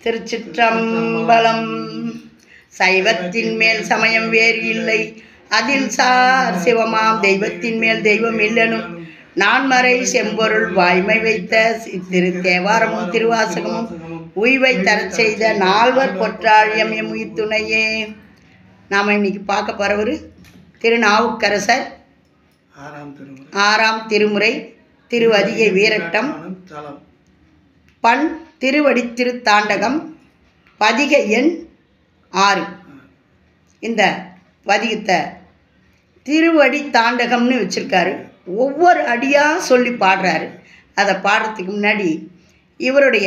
திருச்சிற்றம்பலம் சைவத்தின் மேல் சமயம் வேறு இல்லை அதில் சார் சிவமாம் தெய்வத்தின் மேல் தெய்வம் இல்லனும் நான்மறை செம்பொருள் வாய்மை வைத்த சி- திரு தேவாரமும் திருவாசகமும் உய்வை தரச் செய்த நால்வர் பொற்றாழியம் எம் உயிர் துணையே நாம் இன்னைக்கு பார்க்க போகிறவர் திருநாவுக்கரசர் ஆறாம் திருமுறை ஆறாம் திருமுறை திருவதிகை வீரட்டம் தலம் பண் திருவடி திருத்தாண்டகம் பதிக எண் ஆறு இந்த பதிகத்தை திருவடி தாண்டகம்னு வச்சுருக்காரு ஒவ்வொரு அடியாக சொல்லி பாடுறாரு அதை பாடுறதுக்கு முன்னாடி இவருடைய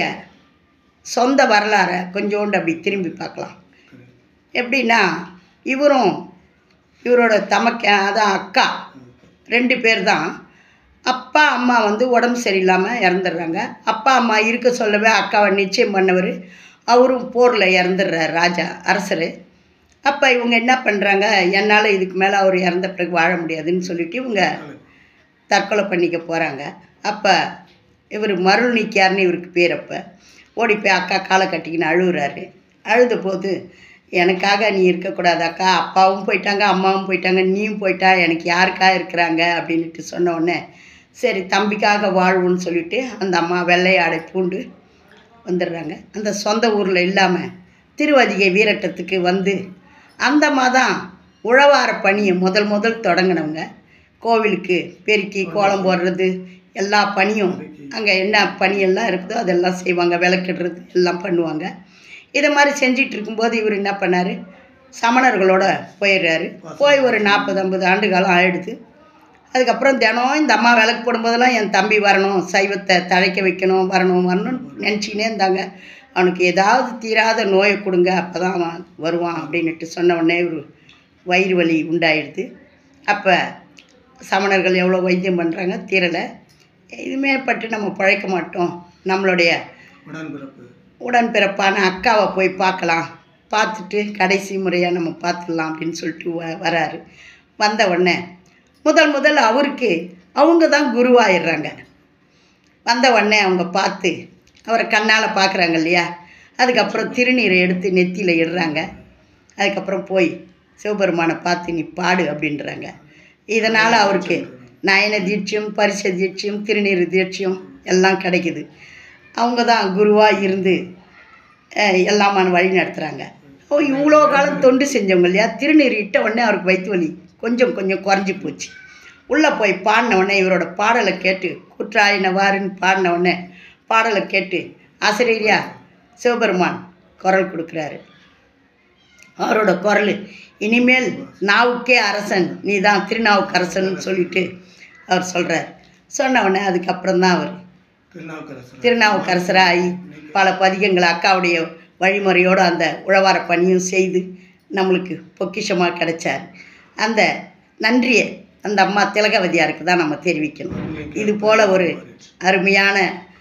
சொந்த வரலாறை கொஞ்சோண்டு அப்படி திரும்பி பார்க்கலாம் எப்படின்னா இவரும் இவரோட தமக்க அதான் அக்கா ரெண்டு பேர் தான் அப்பா அம்மா வந்து உடம்பு சரியில்லாமல் இறந்துடுறாங்க அப்பா அம்மா இருக்க சொல்லவே அக்காவை நிச்சயம் பண்ணவர் அவரும் போரில் இறந்துடுறார் ராஜா அரசர் அப்போ இவங்க என்ன பண்ணுறாங்க என்னால் இதுக்கு மேலே அவர் இறந்த பிறகு வாழ முடியாதுன்னு சொல்லிட்டு இவங்க தற்கொலை பண்ணிக்க போகிறாங்க அப்போ இவர் மருள் நீக்கியார்னு இவருக்கு பேர் அப்போ ஓடி போய் அக்கா காலை கட்டிக்கின்னு அழுகுறாரு அழுத போது எனக்காக நீ இருக்கக்கூடாது அக்கா அப்பாவும் போயிட்டாங்க அம்மாவும் போயிட்டாங்க நீயும் போயிட்டா எனக்கு யாருக்கா இருக்கிறாங்க அப்படின்ட்டு சொன்ன உடனே சரி தம்பிக்காக வாழ்வுன்னு சொல்லிட்டு அந்த அம்மா வெள்ளை ஆடை பூண்டு வந்துடுறாங்க அந்த சொந்த ஊரில் இல்லாமல் திருவதிகை வீரட்டத்துக்கு வந்து அந்த மாதம் உழவார பணியை முதல் முதல் தொடங்கினவங்க கோவிலுக்கு பெருக்கி கோலம் போடுறது எல்லா பணியும் அங்கே என்ன பணியெல்லாம் இருக்குதோ அதெல்லாம் செய்வாங்க விளக்கிடுறது எல்லாம் பண்ணுவாங்க இதை மாதிரி செஞ்சிட்டு இருக்கும்போது இவர் என்ன பண்ணார் சமணர்களோட போயிடுறாரு போய் ஒரு நாற்பது ஐம்பது ஆண்டு காலம் ஆயிடுது அதுக்கப்புறம் தினம் இந்த அம்மா விளக்கு போடும்போதெல்லாம் என் தம்பி வரணும் சைவத்தை தழைக்க வைக்கணும் வரணும் வரணும்னு நினச்சிக்கினே இருந்தாங்க அவனுக்கு ஏதாவது தீராத நோயை கொடுங்க அப்போ தான் அவன் வருவான் அப்படின்னுட்டு சொன்ன உடனே ஒரு வயிறு வலி உண்டாயிடுது அப்போ சமணர்கள் எவ்வளோ வைத்தியம் பண்ணுறாங்க தீரலை இதுமே பட்டு நம்ம பழைக்க மாட்டோம் நம்மளுடைய உடன்பிறப்பு உடன்பிறப்பான அக்காவை போய் பார்க்கலாம் பார்த்துட்டு கடைசி முறையாக நம்ம பார்த்துடலாம் அப்படின்னு சொல்லிட்டு வ வராரு வந்த உடனே முதல் முதல் அவருக்கு அவங்க தான் குருவாயிடுறாங்க வந்த உடனே அவங்க பார்த்து அவரை கண்ணால் பார்க்குறாங்க இல்லையா அதுக்கப்புறம் திருநீரை எடுத்து நெத்தியில் இடுறாங்க அதுக்கப்புறம் போய் சிவபெருமானை பார்த்து நீ பாடு அப்படின்றாங்க இதனால் அவருக்கு நயன தீட்சியம் பரிச தீட்சியம் திருநீர் தீட்சியம் எல்லாம் கிடைக்குது அவங்க தான் குருவாக இருந்து அஹ், எல்லாம் வழி நடத்துகிறாங்க ஓ இவ்வளோ காலம் தொண்டு செஞ்சவங்க இல்லையா திருநீர் இட்ட உடனே அவருக்கு வயிற்று வலி கொஞ்சம் கொஞ்சம் குறைஞ்சி போச்சு உள்ளே போய் பாடின உடனே இவரோட பாடலை கேட்டு குற்றாயினவாருன்னு பாடின உடனே பாடலை கேட்டு ஆசிரியரியா சிவபெருமான் குரல் கொடுக்குறாரு அவரோட குரல் இனிமேல் நாவுக்கே அரசன் நீ தான் திருநாவுக்கரசன் சொல்லிட்டு அவர் சொல்கிறார் சொன்ன உடனே அதுக்கப்புறம் தான் அவர் திருநாவுக்கரசர் திருநாவுக்கரசராகி பல பதிகங்கள் அக்காவுடைய வழிமுறையோடு அந்த உழவார பணியும் செய்து நம்மளுக்கு பொக்கிஷமாக கிடைச்சார் அந்த நன்றியை அந்த அம்மா திலகவதியாருக்கு தான் நம்ம தெரிவிக்கணும் இது போல் ஒரு அருமையான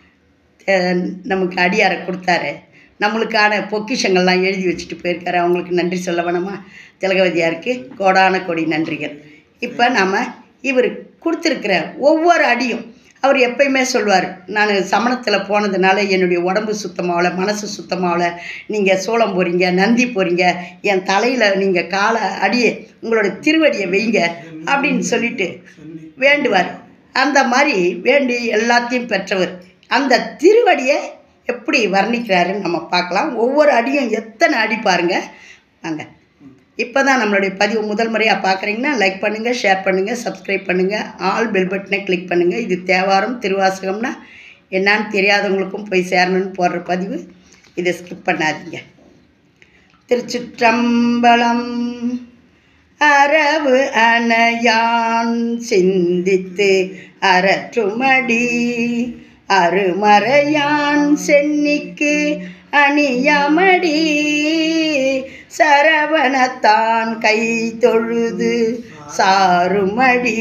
அஹ், நமக்கு அடியாரை கொடுத்தாரு நம்மளுக்கான பொக்கிஷங்கள்லாம் எழுதி வச்சுட்டு போயிருக்காரு அவங்களுக்கு நன்றி சொல்ல வேணாமா திலகவதியாருக்கு கோடான கொடி நன்றிகள் இப்போ நாம் இவர் கொடுத்துருக்கிற ஒவ்வொரு அடியும் அவர் எப்பயுமே சொல்வார் நான் சமணத்தில் போனதுனால என்னுடைய உடம்பு சுத்தமாகல மனசு சுத்தமாகல நீங்கள் சோளம் போகிறீங்க நந்தி போகிறீங்க என் தலையில் நீங்கள் காலை அடியை உங்களோட திருவடியை வைங்க அப்படின்னு சொல்லிட்டு வேண்டுவார் அந்த மாதிரி வேண்டி எல்லாத்தையும் பெற்றவர் அந்த திருவடியை எப்படி வர்ணிக்கிறாருன்னு நம்ம பார்க்கலாம் ஒவ்வொரு அடியும் எத்தனை அடி பாருங்க வாங்க இப்போ தான் நம்மளுடைய பதிவு முதல் முறையாக பார்க்குறீங்கன்னா லைக் பண்ணுங்கள் ஷேர் பண்ணுங்கள் சப்ஸ்கிரைப் பண்ணுங்கள் ஆல் பெல் பட்டனை கிளிக் பண்ணுங்கள் இது தேவாரம் திருவாசகம்னா என்னான்னு தெரியாதவங்களுக்கும் போய் சேரணும்னு போடுற பதிவு இதை ஸ்கிப் பண்ணாதீங்க திருச்சிற்றம்பலம் அரவு அணையான் சிந்தித்து அறற்றுமடி அருமறையான் சென்னிக்கு அணியமடி சரவணத்தான் கை தொழுது சாருமடி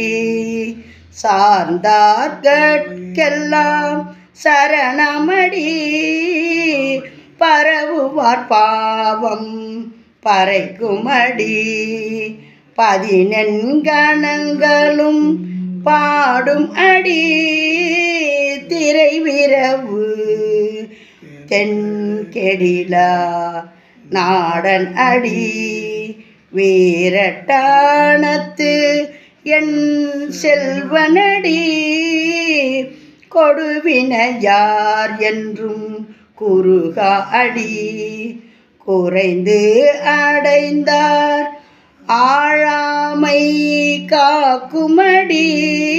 சார்ந்தார்கட்கெல்லாம் சரணமடி பரவுவார் பாவம் பறைக்குமடி பதினெண்கணங்களும் பாடும் அடி திரை விரவு தென்கெடிலா நாடன் அடி வீரட்டானத்து என் செல்வனடி கொடுவினையார் என்றும் குறுகா அடி குறைந்து அடைந்தார் ஆழாமை காக்குமடி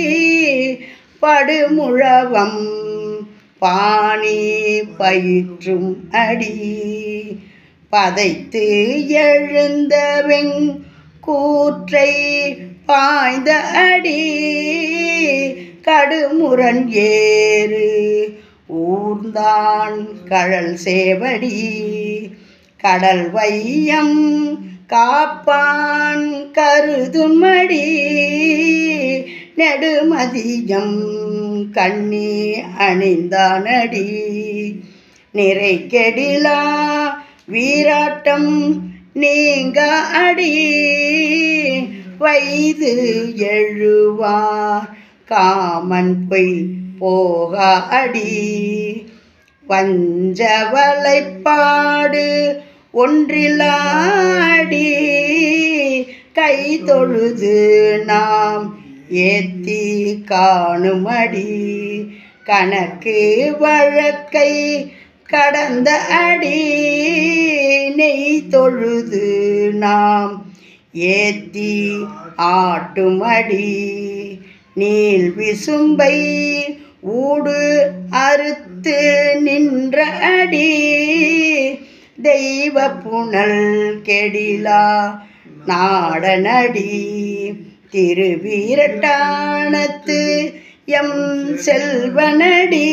படுமுழவம் பாணி பயிற்றும் அடி பதைத்து எழுந்தவெங் கூற்றை பாய்ந்த அடி கடுமுரண் ஏறு ஊர்ந்தான் கழல் சேவடி கடல் வையம் காப்பான் கருதுமடி நெடுமதியம் கண்ணி அணிந்தானடி நிறை கெடிலா வீராட்டம் நீங்க அடி வைது எழுவார் காமன் பொய் போக அடி வஞ்சவலைப்பாடு ஒன்றிலாடி கை தொழுது நாம் ஏத்தி காணுமடி கணக்கு வழக்கை கடந்த அடி நெய் தொழுது நாம் ஏத்தி ஆட்டுமடி நீள் விசும்பை ஊடு அறுத்து நின்ற அடி தெய்வ புனல் கெடிலா நாடனடி திருவீரட்டானத்து எம் செல்வனடி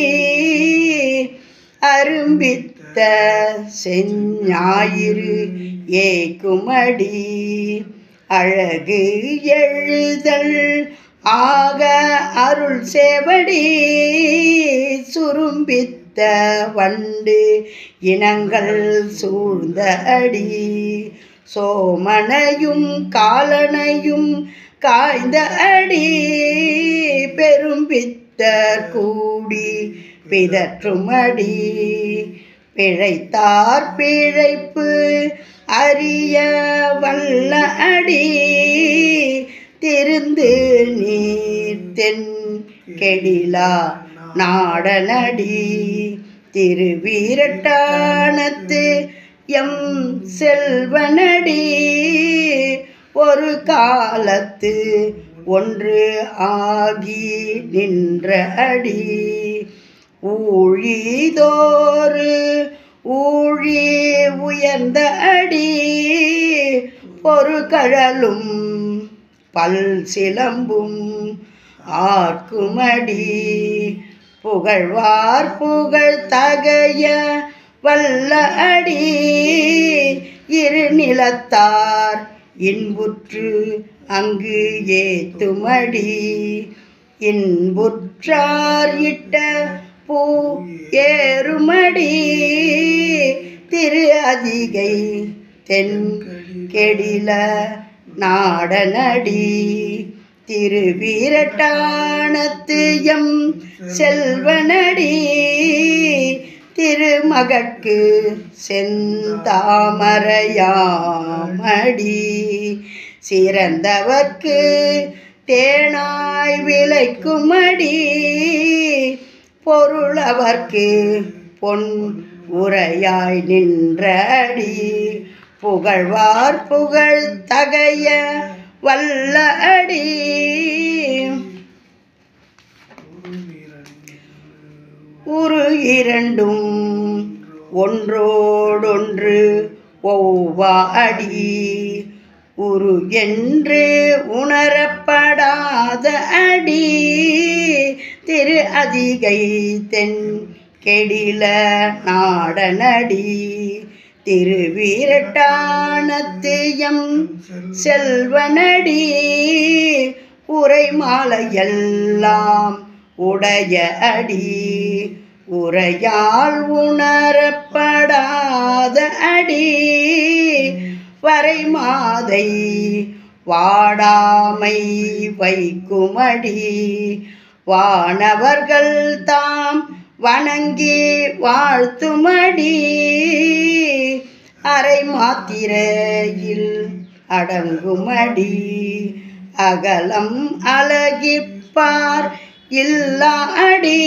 அரும்பித்த செஞ்ஞாயிறு ஏக்குமடி அழகு எழுதல் ஆக அருள் சேவடி சுரும்பித்த வண்டு இனங்கள் சூழ்ந்த அடி சோமனையும் காலனையும் காய்ந்த அடி பெரும்பித்தர் கூடி பிதற்றுமடி பிழைத்தார் பிழைப்பு அறிய வல்ல அடி திருந்து நீர் தென் கெடிலா நாடனடி திருவீரட்டானத்து எம் செல்வனடி ஒரு காலத்து ஒன்று ஆகி நின்ற அடி ஊழிதோறு ஊழி உயர்ந்த அடி பொறுகழலும் பல் சிலம்பும் ஆர்க்குமடி புகழ்வார் புகழ் தகைய வல்ல அடி இரு நிலத்தார் இன்புற்று அங்கு ஏத்துமடி இன்புற்றார் இட்ட பூ ஏறுமடி திரு அதிகை தென் கெடில நாடனடி திருவீரட்டானத்து எம் செல்வனடி திருமகட்கு செந்தாமரையாமடி சிறந்தவர்க்கு தேனாய் விளைக்குமடி பொருளவர்க்கு பொன் உரையாய் நின்றடி புகழ்வார் புகழ் தகைய வல்ல அடி உரு இரண்டும் ஒன்றோடொன்று ஒவ்வா அடி உரு என்று உணரப்படாத அடி திரு அதிகை தென் கெடில நாடனடி திருவீரட்டானத்து எம் செல்வனடி உரை மாலையெல்லாம் உடைய அடி உரையால் உணரப்படாத அடி வரை மாதை வாடாமை வைக்குமடி வானவர்கள் தாம் வணங்கி வாழ்த்துமடி அரை மாத்திரையில் அடங்குமடி அகலம் அழகிப்பார் இல்லாடி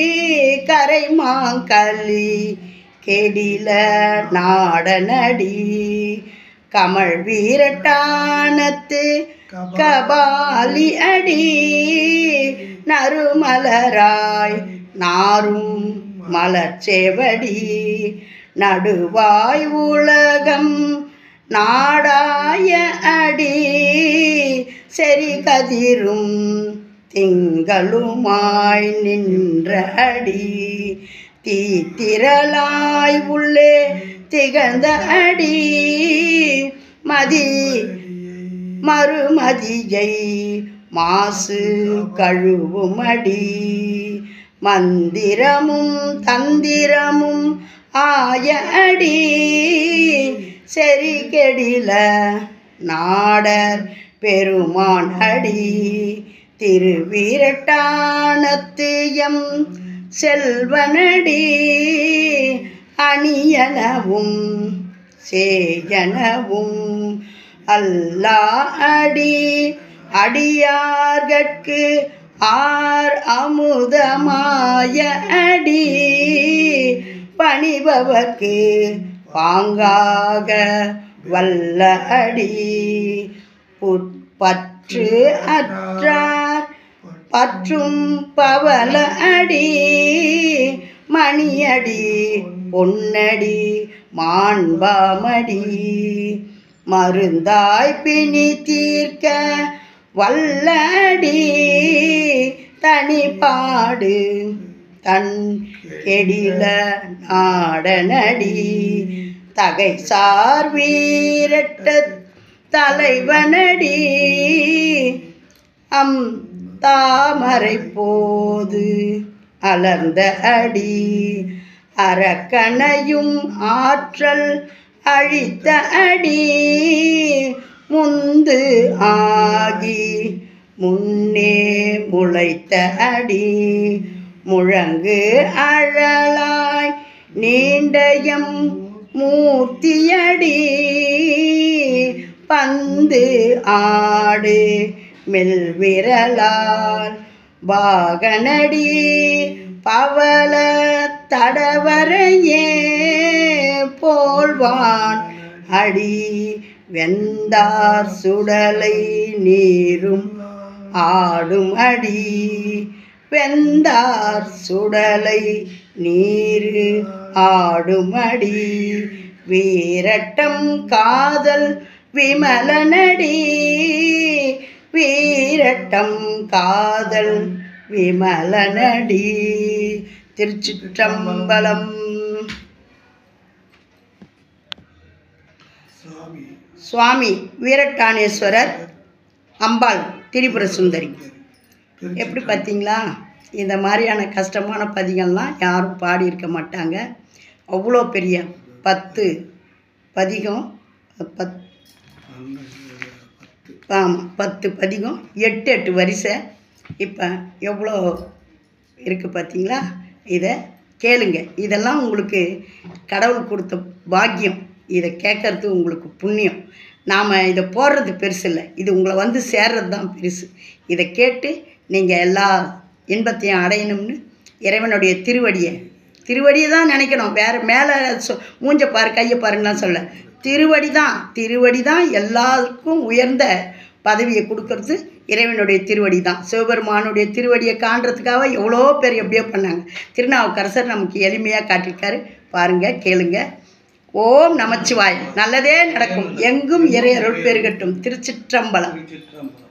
கரைமாங்கலி கெடில நாடனடி கமல் வீரட்டானத்து கபாலி அடி நறுமலராய் நாரும் மலர்ச்செவடி நடுவாய் உலகம் நாடாய அடி செறி கதிரும் திங்களுமாய் நின்ற அடி தீத்திரளாய் உள்ளே திகழ்ந்த அடி மதி மறுமதியை மாசு கழுவுமடி மந்திரமும் தந்திரமும் ஆய அடி செறி கெடில நாடர் பெருமான் அடி திருவிரட்டானத்தியம் செல்வனடி அணியனவும் சேயனவும் அல்லா அடி அடியார்கட்கு ஆர் அமுதமாய அடி பணிபவர்க்கு பாங்காக வல்ல அடி புற்பற்று அற்றார் பற்றும் பவல அடி மணியடி பொன்னடி மாண்பாமடி மருந்தாய் பிணி தீர்க்க வல்லடி தனிப்பாடு தன் கெடில நாடனடி தகைசார் வீரட்ட தலைவனடி அம் தாமரை போது அலர்ந்த அடி அரக்கனையும் ஆற்றல் அழித்த அடி முந்து ஆகி முன்னே முளைத்த அடி முழங்கு அழலாய் நீண்டயம் மூர்த்தியடி பந்து ஆடு மெல்விரலால் பாகனடி பவள தடவரையே போல்வான் அடி வெந்தார் சுடலை நீரும் ஆடும் அடி வெந்தார் சுடலை நீரு ஆடுமடி வீரட்டம் காதல் விமலனடி வீரட்டம் காதல் விமலனடி திருச்சிற்றம்பலம் சுவாமி சுவாமி வீரட்டானேஸ்வரர் அம்பாள் திரிபுர சுந்தரி எப்படி பார்த்தீங்களா இந்த மாதிரியான கஷ்டமான பதிகம்லாம் யாரும் பாடியிருக்க மாட்டாங்க அவ்வளோ பெரிய பத்து பதிகம் பத் பத்து ஆமாம் பத்து பதிகம் எட்டு எட்டு வரிசை இப்போ எவ்வளோ இருக்குது பார்த்தீங்களா இதை கேளுங்க இதெல்லாம் உங்களுக்கு கடவுள் கொடுத்த பாக்கியம் இதை கேட்கறது உங்களுக்கு புண்ணியம் நாம் இதை போடுறது பெருசு இல்லை இது உங்களை வந்து சேர்றது தான் பெருசு இதை கேட்டு நீங்கள் எல்லா இன்பத்தையும் அடையணும்னு இறைவனுடைய திருவடியை திருவடியை தான் நினைக்கணும் வேறு மேலே சொ மூஞ்ச பாரு கையை பாருங்கலாம் சொல்ல திருவடி தான் திருவடி தான் எல்லாருக்கும் உயர்ந்த பதவியை கொடுக்கறது இறைவனுடைய திருவடி தான் சிவபெருமானுடைய திருவடியை காண்றதுக்காக எவ்வளோ பேர் எப்படியோ பண்ணாங்க திருநாவுக்கரசர் நமக்கு எளிமையாக காட்டியிருக்காரு பாருங்க கேளுங்க ஓம் நமச்சிவாய் நல்லதே நடக்கும் எங்கும் இறை அருள் பெருகட்டும் திருச்சிற்றம்பலம் திருச்சிற்றம்பலம்